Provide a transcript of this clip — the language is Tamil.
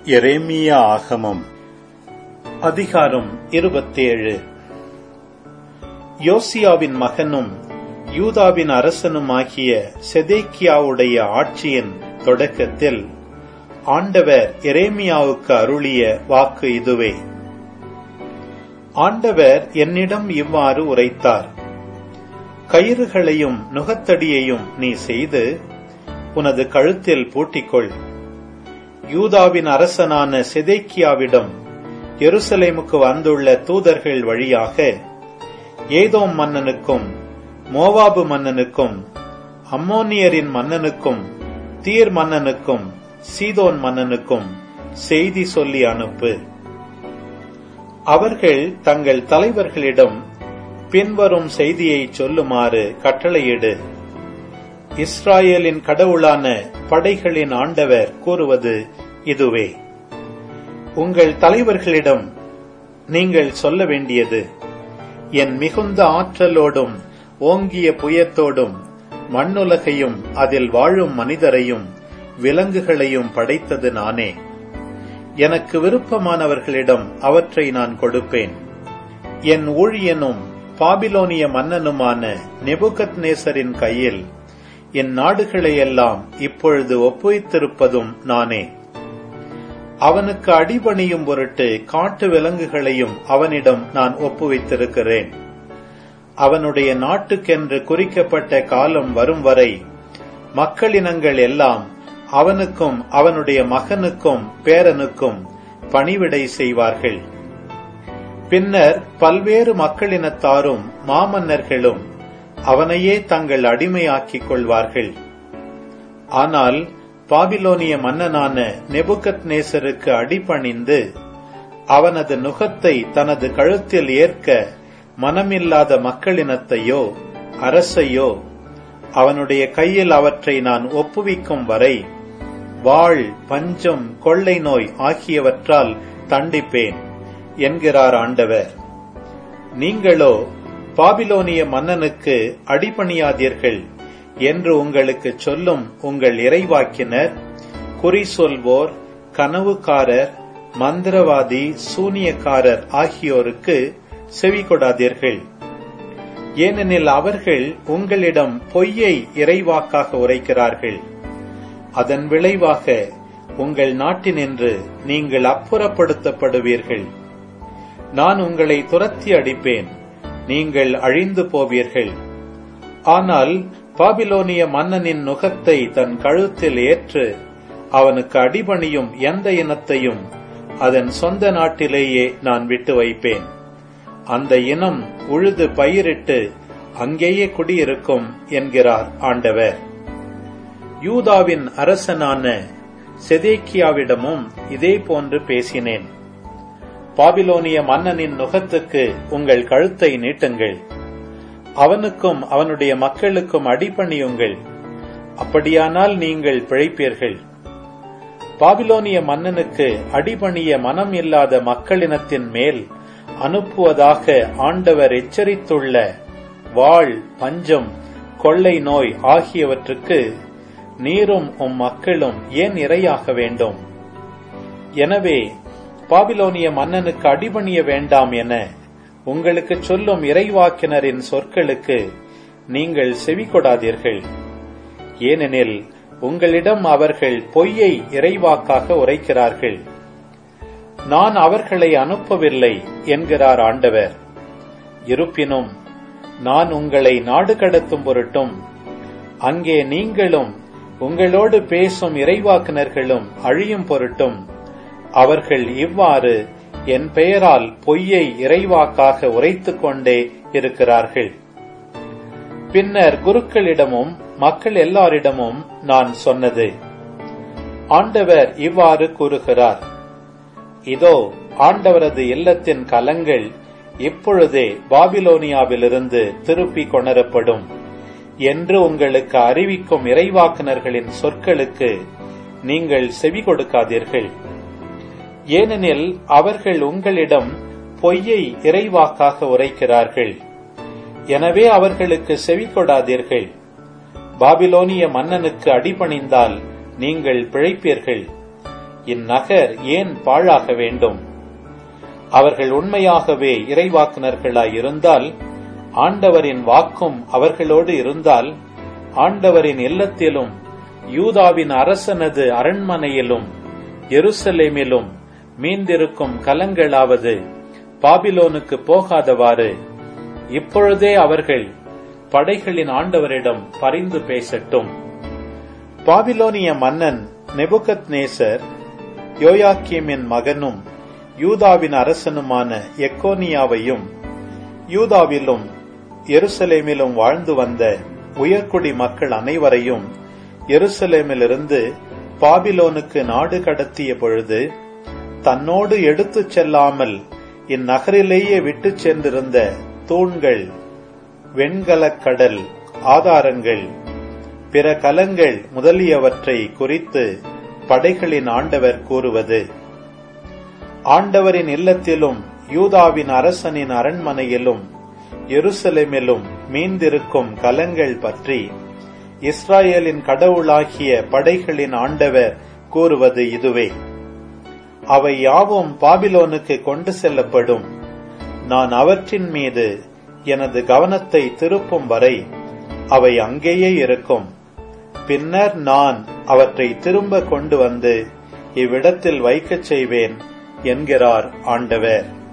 எரேமியா ஆகமம் அதிகாரம் இருபத்தேழு யோசியாவின் மகனும் யூதாவின் அரசனுமாகிய செதேக்கியாவுடைய ஆட்சியின் தொடக்கத்தில் ஆண்டவர் எரேமியாவுக்கு அருளிய வாக்கு இதுவே ஆண்டவர் என்னிடம் இவ்வாறு உரைத்தார் கயிறுகளையும் நுகத்தடியையும் நீ செய்து உனது கழுத்தில் பூட்டிக்கொள் யூதாவின் அரசனான செதேக்கியாவிடம் எருசலேமுக்கு வந்துள்ள தூதர்கள் வழியாக ஏதோம் மன்னனுக்கும் மோவாபு மன்னனுக்கும் அம்மோனியரின் மன்னனுக்கும் தீர் மன்னனுக்கும் சீதோன் மன்னனுக்கும் செய்தி சொல்லி அனுப்பு அவர்கள் தங்கள் தலைவர்களிடம் பின்வரும் செய்தியை சொல்லுமாறு கட்டளையிடு இஸ்ராயேலின் கடவுளான படைகளின் ஆண்டவர் கூறுவது இதுவே உங்கள் தலைவர்களிடம் நீங்கள் சொல்ல வேண்டியது என் மிகுந்த ஆற்றலோடும் ஓங்கிய புயத்தோடும் மண்ணுலகையும் அதில் வாழும் மனிதரையும் விலங்குகளையும் படைத்தது நானே எனக்கு விருப்பமானவர்களிடம் அவற்றை நான் கொடுப்பேன் என் ஊழியனும் பாபிலோனிய மன்னனுமான நெபுகத் நேசரின் கையில் என் நாடுகளையெல்லாம் இப்பொழுது ஒப்புவித்திருப்பதும் நானே அவனுக்கு அடிபணியும் பொருட்டு காட்டு விலங்குகளையும் அவனிடம் நான் ஒப்புவித்திருக்கிறேன் அவனுடைய நாட்டுக்கென்று குறிக்கப்பட்ட காலம் வரும் வரை மக்களினங்கள் எல்லாம் அவனுக்கும் அவனுடைய மகனுக்கும் பேரனுக்கும் பணிவிடை செய்வார்கள் பின்னர் பல்வேறு மக்களினத்தாரும் மாமன்னர்களும் அவனையே தங்கள் அடிமையாக்கிக் கொள்வார்கள் ஆனால் பாபிலோனிய மன்னனான நெபுகத் நேசருக்கு அடிபணிந்து அவனது நுகத்தை தனது கழுத்தில் ஏற்க மனமில்லாத மக்களினத்தையோ அரசையோ அவனுடைய கையில் அவற்றை நான் ஒப்புவிக்கும் வரை வாழ் பஞ்சம் கொள்ளை நோய் ஆகியவற்றால் தண்டிப்பேன் என்கிறார் ஆண்டவர் நீங்களோ பாபிலோனிய மன்னனுக்கு அடிபணியாதீர்கள் என்று உங்களுக்கு சொல்லும் உங்கள் இறைவாக்கினர் குறி சொல்வோர் கனவுக்காரர் மந்திரவாதி சூனியக்காரர் ஆகியோருக்கு செவி கொடாதீர்கள் ஏனெனில் அவர்கள் உங்களிடம் பொய்யை இறைவாக்காக உரைக்கிறார்கள் அதன் விளைவாக உங்கள் நாட்டினின்று நீங்கள் அப்புறப்படுத்தப்படுவீர்கள் நான் உங்களை துரத்தி அடிப்பேன் நீங்கள் அழிந்து போவீர்கள் ஆனால் பாபிலோனிய மன்னனின் நுகத்தை தன் கழுத்தில் ஏற்று அவனுக்கு அடிபணியும் எந்த இனத்தையும் அதன் சொந்த நாட்டிலேயே நான் விட்டு வைப்பேன் அந்த இனம் உழுது பயிரிட்டு அங்கேயே குடியிருக்கும் என்கிறார் ஆண்டவர் யூதாவின் அரசனான செதேக்கியாவிடமும் இதே போன்று பேசினேன் பாபிலோனிய மன்னனின் நுகத்துக்கு உங்கள் கழுத்தை நீட்டுங்கள் அவனுக்கும் அவனுடைய மக்களுக்கும் அடிபணியுங்கள் அப்படியானால் நீங்கள் பிழைப்பீர்கள் பாபிலோனிய மன்னனுக்கு அடிபணிய மனம் இல்லாத மக்களினத்தின் மேல் அனுப்புவதாக ஆண்டவர் எச்சரித்துள்ள வாழ் பஞ்சம் கொள்ளை நோய் ஆகியவற்றுக்கு நீரும் உம் மக்களும் ஏன் இரையாக வேண்டும் எனவே பாபிலோனிய மன்னனுக்கு அடிபணிய வேண்டாம் என உங்களுக்கு சொல்லும் இறைவாக்கினரின் சொற்களுக்கு நீங்கள் செவி கொடாதீர்கள் ஏனெனில் உங்களிடம் அவர்கள் பொய்யை இறைவாக்காக உரைக்கிறார்கள் நான் அவர்களை அனுப்பவில்லை என்கிறார் ஆண்டவர் இருப்பினும் நான் உங்களை நாடு கடத்தும் பொருட்டும் அங்கே நீங்களும் உங்களோடு பேசும் இறைவாக்கினர்களும் அழியும் பொருட்டும் அவர்கள் இவ்வாறு என் பெயரால் பொய்யை இறைவாக்காக உரைத்துக் கொண்டே இருக்கிறார்கள் பின்னர் குருக்களிடமும் மக்கள் எல்லாரிடமும் நான் சொன்னது ஆண்டவர் இவ்வாறு கூறுகிறார் இதோ ஆண்டவரது இல்லத்தின் கலங்கள் இப்பொழுதே பாபிலோனியாவிலிருந்து திருப்பி கொணரப்படும் என்று உங்களுக்கு அறிவிக்கும் இறைவாக்குனர்களின் சொற்களுக்கு நீங்கள் செவி கொடுக்காதீர்கள் ஏனெனில் அவர்கள் உங்களிடம் பொய்யை இறைவாக்காக உரைக்கிறார்கள் எனவே அவர்களுக்கு செவி கொடாதீர்கள் பாபிலோனிய மன்னனுக்கு அடிபணிந்தால் நீங்கள் பிழைப்பீர்கள் இந்நகர் ஏன் பாழாக வேண்டும் அவர்கள் உண்மையாகவே இறைவாக்குனர்களாய் இருந்தால் ஆண்டவரின் வாக்கும் அவர்களோடு இருந்தால் ஆண்டவரின் இல்லத்திலும் யூதாவின் அரசனது அரண்மனையிலும் எருசலேமிலும் மீந்திருக்கும் கலங்களாவது பாபிலோனுக்கு போகாதவாறு இப்பொழுதே அவர்கள் படைகளின் ஆண்டவரிடம் பரிந்து பேசட்டும் பாபிலோனிய மன்னன் நெபுகத் நேசர் யோயாக்கியமின் மகனும் யூதாவின் அரசனுமான எக்கோனியாவையும் யூதாவிலும் எருசலேமிலும் வாழ்ந்து வந்த உயர்குடி மக்கள் அனைவரையும் எருசலேமிலிருந்து பாபிலோனுக்கு நாடு கடத்திய பொழுது தன்னோடு எடுத்துச் செல்லாமல் இந்நகரிலேயே விட்டுச் சென்றிருந்த தூண்கள் வெண்கலக் கடல் ஆதாரங்கள் பிற கலங்கள் முதலியவற்றை குறித்து படைகளின் ஆண்டவர் கூறுவது ஆண்டவரின் இல்லத்திலும் யூதாவின் அரசனின் அரண்மனையிலும் எருசலேமிலும் மீந்திருக்கும் கலங்கள் பற்றி இஸ்ராயேலின் கடவுளாகிய படைகளின் ஆண்டவர் கூறுவது இதுவே அவை யாவும் பாபிலோனுக்கு கொண்டு செல்லப்படும் நான் அவற்றின் மீது எனது கவனத்தை திருப்பும் வரை அவை அங்கேயே இருக்கும் பின்னர் நான் அவற்றை திரும்ப கொண்டு வந்து இவ்விடத்தில் வைக்கச் செய்வேன் என்கிறார் ஆண்டவர்